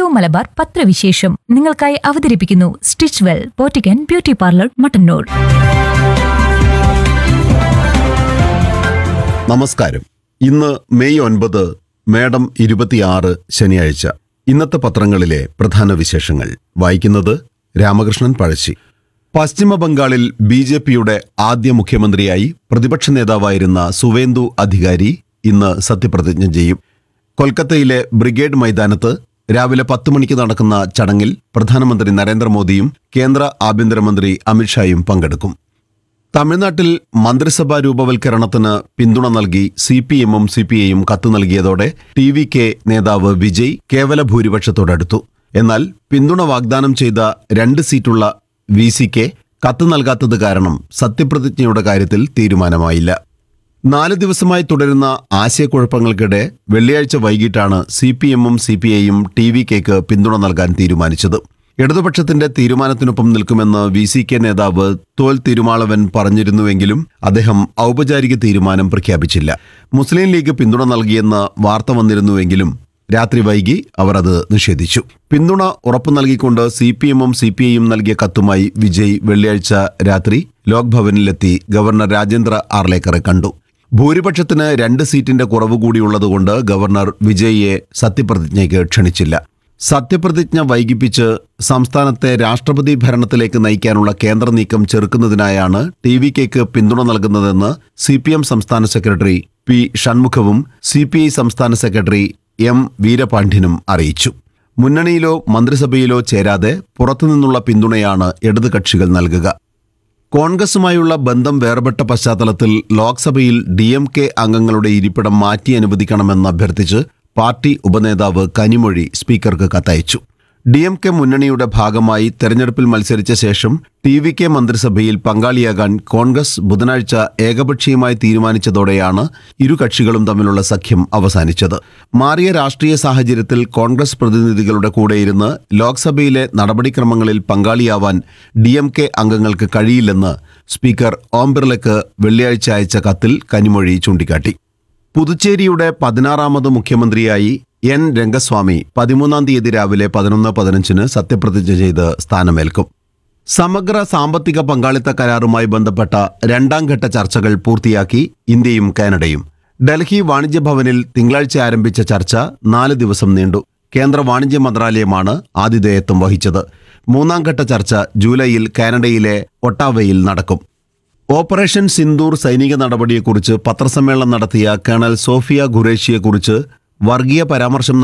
മലബാർ പത്രവിശേഷം നിങ്ങൾക്കായി അവതരിപ്പിക്കുന്നു സ്റ്റിച്ച് വെൽ പോറ്റിക്കൻ ബ്യൂട്ടി പാർലർ മട്ടന്നൂർ നമസ്കാരം ഇന്ന് മെയ് ഒൻപത് മേഡം ഇരുപത്തിയാറ് ശനിയാഴ്ച ഇന്നത്തെ പത്രങ്ങളിലെ പ്രധാന വിശേഷങ്ങൾ വായിക്കുന്നത് രാമകൃഷ്ണൻ പഴശ്ശി പശ്ചിമ ബംഗാളിൽ ബി ജെ പിയുടെ ആദ്യ മുഖ്യമന്ത്രിയായി പ്രതിപക്ഷ നേതാവായിരുന്ന സുവേന്ദു അധികാരി ഇന്ന് സത്യപ്രതിജ്ഞ ചെയ്യും കൊൽക്കത്തയിലെ ബ്രിഗേഡ് മൈതാനത്ത് രാവിലെ പത്ത് മണിക്ക് നടക്കുന്ന ചടങ്ങിൽ പ്രധാനമന്ത്രി നരേന്ദ്രമോദിയും കേന്ദ്ര ആഭ്യന്തരമന്ത്രി അമിത്ഷായും പങ്കെടുക്കും തമിഴ്നാട്ടിൽ മന്ത്രിസഭാ രൂപവൽക്കരണത്തിന് പിന്തുണ നൽകി സി പി എമ്മും സി പി ഐയും കത്ത് നൽകിയതോടെ ടി വി കെ നേതാവ് വിജയ് കേവല ഭൂരിപക്ഷത്തോടടുത്തു എന്നാൽ പിന്തുണ വാഗ്ദാനം ചെയ്ത രണ്ട് സീറ്റുള്ള വി സിക്ക് കത്ത് നൽകാത്തത് കാരണം സത്യപ്രതിജ്ഞയുടെ കാര്യത്തിൽ തീരുമാനമായില്ല നാല് ദിവസമായി തുടരുന്ന ആശയക്കുഴപ്പങ്ങൾക്കിടെ വെള്ളിയാഴ്ച വൈകിട്ടാണ് സി പി എമ്മും സി പി ഐയും ടി വി കെക്ക് പിന്തുണ നൽകാൻ തീരുമാനിച്ചത് ഇടതുപക്ഷത്തിന്റെ തീരുമാനത്തിനൊപ്പം നിൽക്കുമെന്ന് വി സി കെ നേതാവ് തോൽ തിരുമാളവൻ പറഞ്ഞിരുന്നുവെങ്കിലും അദ്ദേഹം ഔപചാരിക തീരുമാനം പ്രഖ്യാപിച്ചില്ല മുസ്ലിം ലീഗ് പിന്തുണ നൽകിയെന്ന് വാർത്ത വന്നിരുന്നുവെങ്കിലും രാത്രി വൈകി അവർ അത് നിഷേധിച്ചു പിന്തുണ ഉറപ്പു നൽകിക്കൊണ്ട് സി പി എമ്മും സി പി ഐയും നൽകിയ കത്തുമായി വിജയ് വെള്ളിയാഴ്ച രാത്രി ലോക് ഭവനിലെത്തി ഗവർണർ രാജേന്ദ്ര ആർലേക്കറെ കണ്ടു ഭൂരിപക്ഷത്തിന് രണ്ട് സീറ്റിന്റെ കുറവ് കൂടിയുള്ളതുകൊണ്ട് ഗവർണർ വിജയിയെ സത്യപ്രതിജ്ഞയ്ക്ക് ക്ഷണിച്ചില്ല സത്യപ്രതിജ്ഞ വൈകിപ്പിച്ച് സംസ്ഥാനത്തെ രാഷ്ട്രപതി ഭരണത്തിലേക്ക് നയിക്കാനുള്ള കേന്ദ്ര നീക്കം ചെറുക്കുന്നതിനായാണ് ടി വി കെക്ക് പിന്തുണ നൽകുന്നതെന്ന് സി പി എം സംസ്ഥാന സെക്രട്ടറി പി ഷൺമുഖവും സി പി ഐ സംസ്ഥാന സെക്രട്ടറി എം വീരപാണ്ഡ്യനും അറിയിച്ചു മുന്നണിയിലോ മന്ത്രിസഭയിലോ ചേരാതെ പുറത്തുനിന്നുള്ള പിന്തുണയാണ് ഇടത് കക്ഷികൾ നൽകുക കോൺഗ്രസുമായുള്ള ബന്ധം വേർപെട്ട പശ്ചാത്തലത്തിൽ ലോക്സഭയിൽ ഡി എം കെ അംഗങ്ങളുടെ ഇരിപ്പിടം മാറ്റി അനുവദിക്കണമെന്ന് അഭ്യർത്ഥിച്ച് പാർട്ടി ഉപനേതാവ് കനിമൊഴി സ്പീക്കർക്ക് കത്തയച്ചു ഡി എം കെ മുന്നണിയുടെ ഭാഗമായി തെരഞ്ഞെടുപ്പിൽ മത്സരിച്ച ശേഷം ടി വി കെ മന്ത്രിസഭയിൽ പങ്കാളിയാകാൻ കോൺഗ്രസ് ബുധനാഴ്ച ഏകപക്ഷീയമായി തീരുമാനിച്ചതോടെയാണ് ഇരു കക്ഷികളും തമ്മിലുള്ള സഖ്യം അവസാനിച്ചത് മാറിയ രാഷ്ട്രീയ സാഹചര്യത്തിൽ കോൺഗ്രസ് പ്രതിനിധികളുടെ കൂടെയിരുന്ന് ലോക്സഭയിലെ നടപടിക്രമങ്ങളിൽ പങ്കാളിയാവാൻ ഡി എം കെ അംഗങ്ങൾക്ക് കഴിയില്ലെന്ന് സ്പീക്കർ ഓം ബിർലയ്ക്ക് വെള്ളിയാഴ്ച അയച്ച കത്തിൽ കനിമൊഴി ചൂണ്ടിക്കാട്ടി പുതുച്ചേരിയുടെ പതിനാറാമത് മുഖ്യമന്ത്രിയായി എൻ രംഗസ്വാമി പതിമൂന്നാം തീയതി രാവിലെ പതിനൊന്ന് പതിനഞ്ചിന് സത്യപ്രതിജ്ഞ ചെയ്ത് സ്ഥാനമേൽക്കും സമഗ്ര സാമ്പത്തിക പങ്കാളിത്ത കരാറുമായി ബന്ധപ്പെട്ട രണ്ടാം ഘട്ട ചർച്ചകൾ പൂർത്തിയാക്കി ഇന്ത്യയും കാനഡയും ഡൽഹി വാണിജ്യ ഭവനിൽ തിങ്കളാഴ്ച ആരംഭിച്ച ചർച്ച നാല് ദിവസം നീണ്ടു കേന്ദ്ര വാണിജ്യ മന്ത്രാലയമാണ് ആതിഥേയത്വം വഹിച്ചത് മൂന്നാം ഘട്ട ചർച്ച ജൂലൈയിൽ കാനഡയിലെ ഒട്ടാവയിൽ നടക്കും ഓപ്പറേഷൻ സിന്ദൂർ സൈനിക നടപടിയെക്കുറിച്ച് പത്രസമ്മേളനം നടത്തിയ കേണൽ സോഫിയ ഖുറേഷിയെക്കുറിച്ച് വർഗീയ പരാമർശം